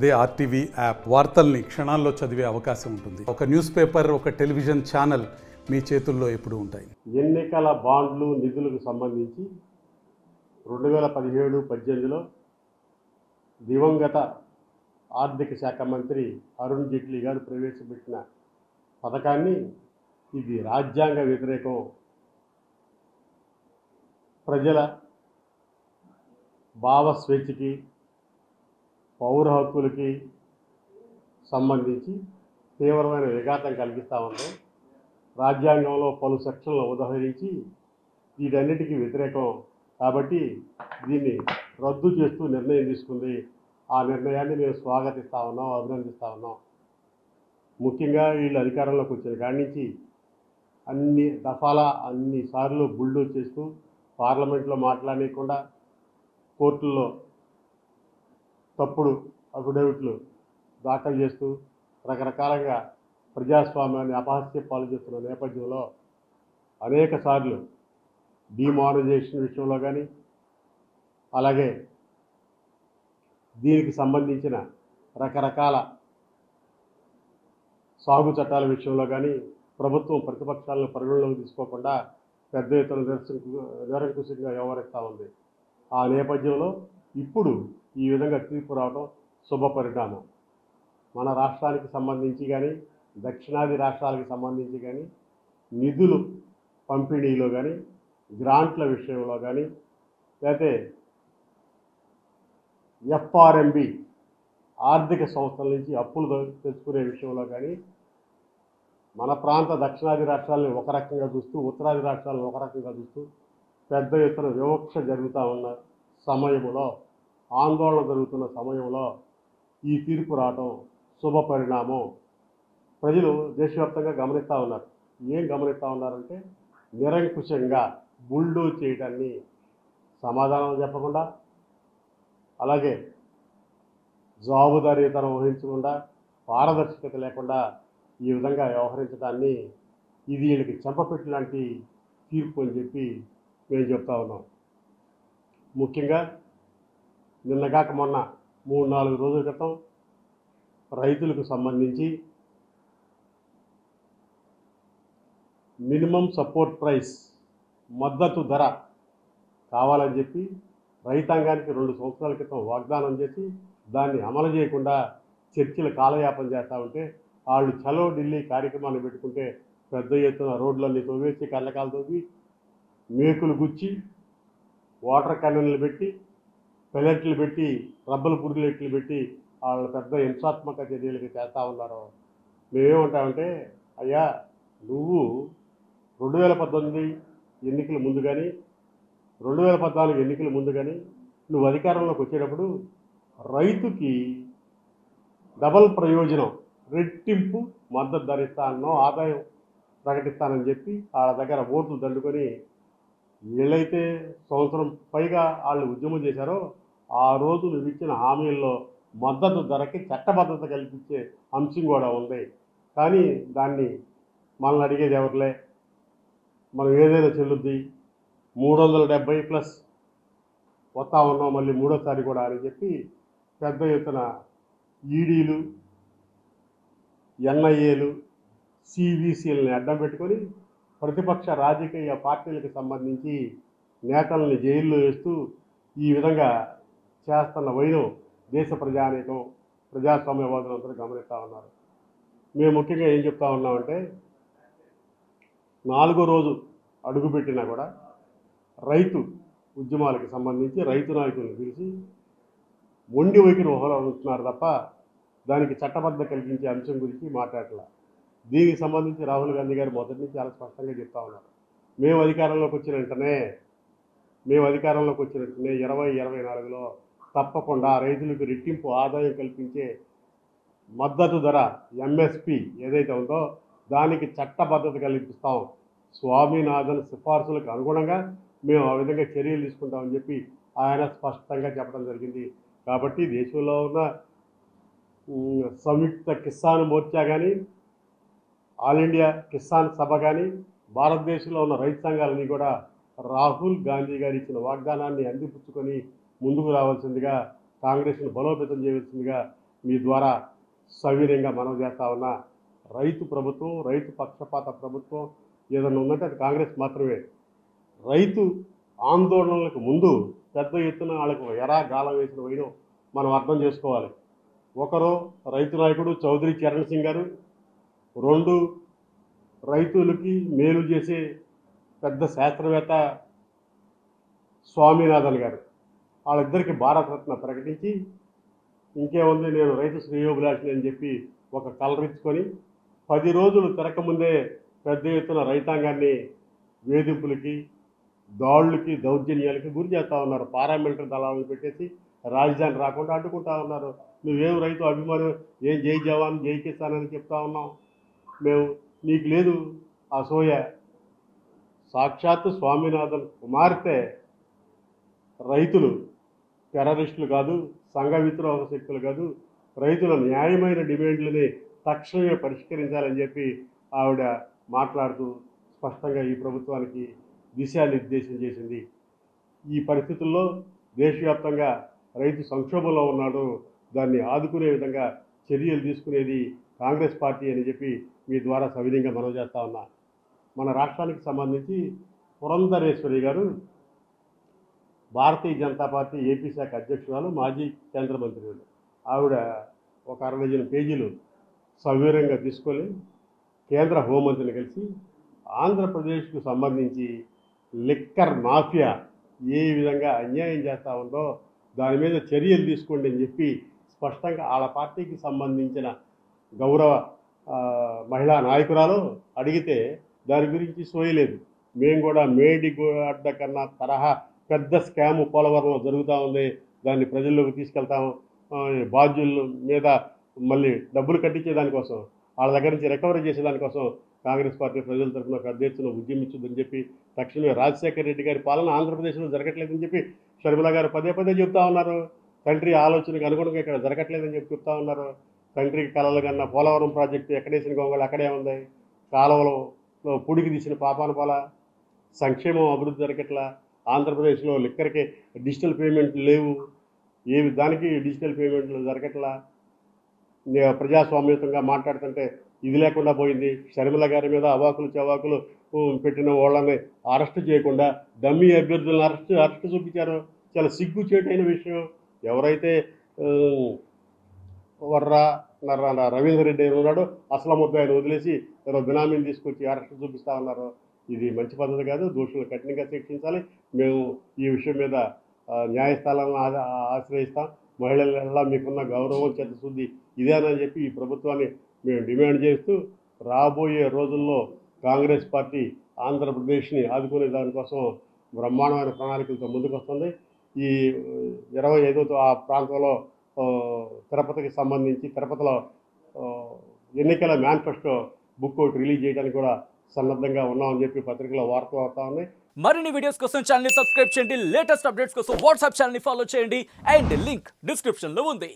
అదే RTV app వార్తల్ని క్షణాల్లో చదివే అవకాశం ఉంటుంది ఒక న్యూస్ పేపర్ ఒక టెలివిజన్ ఛానల్ మీ చేతుల్లో ఎప్పుడూ ఉంటాయి ఎన్నికల బాండ్లు నిధులకు సంబంధించి రెండు వేల పదిహేడు పద్దెనిమిదిలో దివంగత ఆర్థిక శాఖ మంత్రి అరుణ్ జైట్లీ గారు ప్రవేశపెట్టిన పథకాన్ని ఇది రాజ్యాంగ వ్యతిరేకం ప్రజల భావ స్వేచ్ఛకి పౌర హక్కులకి సంబంధించి తీవ్రమైన విఘాతం కలిగిస్తూ ఉంది రాజ్యాంగంలో పలు సెక్షన్లు ఉదహరించి వీటన్నిటికీ వ్యతిరేకం కాబట్టి దీన్ని రద్దు చేస్తూ నిర్ణయం తీసుకుంది ఆ నిర్ణయాన్ని మేము స్వాగతిస్తా ఉన్నాం అభినందిస్తా ఉన్నాం ముఖ్యంగా వీళ్ళు అధికారంలోకి వచ్చిన కాడి నుంచి అన్ని దఫాల అన్ని సార్లు బుల్డో చేస్తూ పార్లమెంట్లో మాట్లాడకుండా కోర్టుల్లో తప్పుడు అఫిడవిట్లు దాఖలు చేస్తూ రకరకాలుగా ప్రజాస్వామ్యాన్ని అపహాస్య పాలు చేస్తున్న నేపథ్యంలో అనేక సార్లు డిమానరైజేషన్ విషయంలో కానీ అలాగే దీనికి సంబంధించిన రకరకాల సాగు చట్టాల విషయంలో కానీ ప్రభుత్వం ప్రతిపక్షాలను పరిగణలోకి తీసుకోకుండా పెద్ద ఎత్తున నిరసన నిరంకుశంగా వ్యవహరిస్తూ ఉంది ఆ నేపథ్యంలో ఇప్పుడు ఈ విధంగా తీర్పు రావడం శుభ పరిణామం మన రాష్ట్రానికి సంబంధించి కానీ దక్షిణాది రాష్ట్రాలకు సంబంధించి కానీ నిధులు పంపిణీలో కానీ గ్రాంట్ల విషయంలో కానీ లేకపోతే ఎఫ్ఆర్ఎంబి ఆర్థిక సంస్థల నుంచి అప్పులు తె- తెచ్చుకునే విషయంలో కానీ మన ప్రాంత దక్షిణాది రాష్ట్రాలను ఒక రకంగా చూస్తూ ఉత్తరాది రాష్ట్రాలను ఒక రకంగా చూస్తూ పెద్ద ఎత్తున వివక్ష జరుగుతూ ఉన్న సమయంలో ఆందోళన జరుగుతున్న సమయంలో ఈ తీర్పు రావటం శుభ పరిణామం ప్రజలు దేశవ్యాప్తంగా గమనిస్తూ ఉన్నారు ఏం గమనిస్తూ ఉన్నారంటే నిరంకుశంగా బుల్డో చేయడాన్ని సమాధానం చెప్పకుండా అలాగే జవాబుదారీతనం వహించకుండా పారదర్శకత లేకుండా ఈ విధంగా వ్యవహరించడాన్ని ఇది వీళ్ళకి చెంపపెట్టు లాంటి తీర్పు అని చెప్పి మేము చెప్తా ఉన్నాం ముఖ్యంగా నిన్నగాక మొన్న మూడు నాలుగు రోజుల క్రితం రైతులకు సంబంధించి మినిమం సపోర్ట్ ప్రైస్ మద్దతు ధర కావాలని చెప్పి రైతాంగానికి రెండు సంవత్సరాల క్రితం వాగ్దానం చేసి దాన్ని అమలు చేయకుండా చర్చలు కాలయాపన చేస్తూ ఉంటే వాళ్ళు చలో ఢిల్లీ కార్యక్రమాన్ని పెట్టుకుంటే పెద్ద ఎత్తున రోడ్లన్నీ తవ్వేసి కళ్ళకాలు తవ్వి మేకులు గుచ్చి వాటర్ క్యానన్లు పెట్టి పెలెట్లు పెట్టి రబ్బలు పురుగులెట్లు పెట్టి వాళ్ళ పెద్ద హింసాత్మక చర్యలకి చేస్తూ ఉన్నారు మేమేమంటామంటే అయ్యా నువ్వు రెండు వేల పద్దెనిమిది ఎన్నికల ముందు కానీ రెండు వేల పద్నాలుగు ఎన్నికల ముందు కానీ నువ్వు అధికారంలోకి వచ్చేటప్పుడు రైతుకి డబల్ ప్రయోజనం రెట్టింపు మద్దతు ధర ఇస్తానో ఆదాయం ప్రకటిస్తానని చెప్పి వాళ్ళ దగ్గర ఓట్లు దండుకొని వీళ్ళైతే సంవత్సరం పైగా వాళ్ళు ఉద్యమం చేశారో ఆ రోజు నువ్వు ఇచ్చిన హామీల్లో మద్దతు ధరకి చట్టబద్ధత కల్పించే అంశం కూడా ఉంది కానీ దాన్ని మనల్ని అడిగేది ఎవరిలే మనం ఏదైనా చెల్లుద్ది మూడు వందల డెబ్బై ప్లస్ వస్తా ఉన్నాం మళ్ళీ మూడోసారి కూడా అని చెప్పి పెద్ద ఎత్తున ఈడీలు ఎన్ఐఏలు సివిసిఎల్ని అడ్డం పెట్టుకొని ప్రతిపక్ష రాజకీయ పార్టీలకు సంబంధించి నేతల్ని జైల్లో వేస్తూ ఈ విధంగా చేస్తున్న వైనం దేశ ప్రజానీకం ప్రజాస్వామ్యవాదులు అందరూ గమనిస్తూ ఉన్నారు మేము ముఖ్యంగా ఏం చెప్తా ఉన్నామంటే నాలుగో రోజు అడుగుపెట్టినా కూడా రైతు ఉద్యమాలకు సంబంధించి రైతు నాయకులను పిలిచి మొండి వైఖరి వహిస్తున్నారు తప్ప దానికి చట్టబద్ధ కలిగించే అంశం గురించి మాట్లాడట్లా దీనికి సంబంధించి రాహుల్ గాంధీ గారు మొదటి నుంచి చాలా స్పష్టంగా చెప్తా ఉన్నారు మేము అధికారంలోకి వచ్చిన వెంటనే మేము అధికారంలోకి వచ్చిన వెంటనే ఇరవై ఇరవై నాలుగులో తప్పకుండా రైతులకు రెట్టింపు ఆదాయం కల్పించే మద్దతు ధర ఎంఎస్పి ఏదైతే ఉందో దానికి చట్టబద్ధత కల్పిస్తాం స్వామినాథన్ సిఫార్సులకు అనుగుణంగా మేము ఆ విధంగా చర్యలు తీసుకుంటామని చెప్పి ఆయన స్పష్టంగా చెప్పడం జరిగింది కాబట్టి దేశంలో ఉన్న ఉమ్, సంయుక్త కిసాన్ మోర్చా కానీ ఆల్ ఇండియా కిసాన్ సభ కానీ భారతదేశంలో ఉన్న రైతు సంఘాలని కూడా రాహుల్ గాంధీ గారు ఇచ్చిన వాగ్దానాన్ని అందిపుచ్చుకొని ముందుకు రావాల్సిందిగా కాంగ్రెస్ను బలోపేతం చేయవలసిందిగా మీ ద్వారా సవినయంగా మనవి చేస్తా ఉన్నా రైతు ప్రభుత్వం రైతు పక్షపాత ప్రభుత్వం ఏదైనా ఉందంటే అది కాంగ్రెస్ మాత్రమే రైతు ఆందోళనలకు ముందు పెద్ద ఎత్తున వాళ్ళకు ఎరా గాలం వేసిన వైనం మనం అర్థం చేసుకోవాలి ఒకరు రైతు నాయకుడు చౌదరి చరణ్ సింగ్ గారు రెండు రైతులకి మేలు చేసే పెద్ద శాస్త్రవేత్త స్వామినాథన్ గారు వాళ్ళిద్దరికి భారతరత్న ప్రకటించి ఇంకేముంది నేను రైతు శ్రేయోభిలాషిని అని చెప్పి ఒక కలరించుకొని పది రోజులు తిరగకముందే పెద్ద ఎత్తున రైతాంగాన్ని వేధింపులకి దాడులకి దౌర్జన్యాలకి గురి చేస్తూ ఉన్నారు పారామిలిటరీ దళాలను పెట్టేసి రాజధాని రాకుండా అడ్డుకుంటా ఉన్నారు నువ్వేం రైతు అభిమానం ఏం జై జవాన్ జై కిసాన్ అని చెప్తా ఉన్నాం మేము నీకు లేదు ఆ సోయ సాక్షాత్తు స్వామినాథన్ కుమార్తె రైతులు టెర్రరిస్టులు కాదు సంఘ విద్రోహ శక్తులు కాదు రైతుల న్యాయమైన డిమాండ్లని తక్షణమే పరిష్కరించాలని చెప్పి ఆవిడ మాట్లాడుతూ స్పష్టంగా ఈ ప్రభుత్వానికి దిశానిర్దేశం చేసింది ఈ పరిస్థితుల్లో దేశవ్యాప్తంగా రైతు సంక్షోభంలో ఉన్నాడు దాన్ని ఆదుకునే విధంగా చర్యలు తీసుకునేది కాంగ్రెస్ పార్టీ అని చెప్పి మీ ద్వారా సవినయంగా మనవి చేస్తా ఉన్నా మన రాష్ట్రానికి సంబంధించి పురంధరేశ్వరి గారు భారతీయ జనతా పార్టీ ఏపీ శాఖ అధ్యక్షురాలు మాజీ కేంద్ర మంత్రి ఆవిడ ఒక అర డజన్ పేజీలు సవివరంగా తీసుకొని కేంద్ర హోంమంత్రిని కలిసి ఆంధ్రప్రదేశ్కు సంబంధించి లిక్కర్ మాఫియా ఏ విధంగా అన్యాయం చేస్తూ ఉందో దాని మీద చర్యలు తీసుకోండి అని చెప్పి స్పష్టంగా వాళ్ళ పార్టీకి సంబంధించిన గౌరవ ఆ, మహిళా నాయకురాలు అడిగితే దాని గురించి సోయలేదు మేము కూడా మేడి అడ్డ కన్నా తరహా పెద్ద స్కామ్ పోలవరంలో జరుగుతూ ఉంది దాన్ని ప్రజల్లోకి తీసుకెళ్తాం ఆ, బాధ్యుల మీద మళ్ళీ డబ్బులు కట్టించే దానికోసం వాళ్ళ దగ్గర నుంచి రికవరీ చేసే దానికోసం కాంగ్రెస్ పార్టీ ప్రజల తరఫున పెద్ద ఎత్తున ఉద్యమించుదని చెప్పి తక్షణమే రాజశేఖర రెడ్డి గారి పాలన ఆంధ్రప్రదేశ్లో జరగట్లేదని చెప్పి షర్మిల గారు పదే పదే చెప్తా ఉన్నారు తండ్రి ఆలోచనకు అనుగుణంగా ఇక్కడ జరగట్లేదని చెప్పి చెప్తా ఉన్నారు తండ్రికి కలలు కన్నా పోలవరం ప్రాజెక్టు ఎక్కడేసిన గొంగళి అక్కడే ఉంది కాలువలో పుడికి తీసిన పాపాన పోల సంక్షేమం అభివృద్ధి జరగట్లా ఆంధ్రప్రదేశ్లో లిక్కర్కి డిజిటల్ పేమెంట్లు లేవు ఏవి దానికి డిజిటల్ పేమెంట్లు జరగట్లా నే- ప్రజాస్వామ్యతంగా మాట్లాడుతుంటే ఇది లేకుండా పోయింది షర్మిల గారి మీద అవాకులు చవాకులు ఊ, పెట్టిన వాళ్ళని అరెస్ట్ చేయకుండా డమ్మీ అభ్యర్థులను అరెస్ట్ అరెస్ట్ చూపించారు చాలా సిగ్గుచేటైన విషయం ఎవరైతే ఊ, వర్రా నర్రా రవీంద్ర రెడ్డి అని ఉన్నాడు అసలు ముద్ద ఆయన వదిలేసి ఎవరో బినామీని తీసుకొచ్చి అరెస్ట్ చూపిస్తా ఉన్నారు ఇది మంచి పద్ధతి కాదు దోషులను కఠినంగా శిక్షించాలి మేము ఈ విషయం మీద ఆ, న్యాయస్థానాలను ఆ- ఆ- ఆశ్రయిస్తాం మహిళల మీకున్న గౌరవం చిత్తశుద్ధి ఇదేనని చెప్పి ఈ ప్రభుత్వాన్ని మేము డిమాండ్ చేస్తూ రాబోయే రోజుల్లో కాంగ్రెస్ పార్టీ ఆంధ్రప్రదేశ్ని ఆదుకునే దానికోసం బ్రహ్మాండమైన ప్రణాళికలతో ముందుకు వస్తుంది ఈ ఇరవై ఐదో ఆ ప్రాంతంలో ఆ, తిరుపతికి సంబంధించి తిరుపతిలో ఆ, ఎన్నికల మేనిఫెస్టో బుక్ ఒకటి రిలీజ్ చేయడానికి కూడా సన్నద్ధంగా ఉన్నామని చెప్పి పత్రికలో వార్తలు వస్తూ ఉన్నాయి మరిన్ని వీడియోస్ కోసం ఛానల్ ని సబ్స్క్రైబ్ చేయండి లేటెస్ట్ అప్డేట్స్ కోసం వాట్సాప్ ఛానల్ ని ఫాలో చేయండి అండ్ లింక్ డిస్క్రిప్షన్ లో ఉంది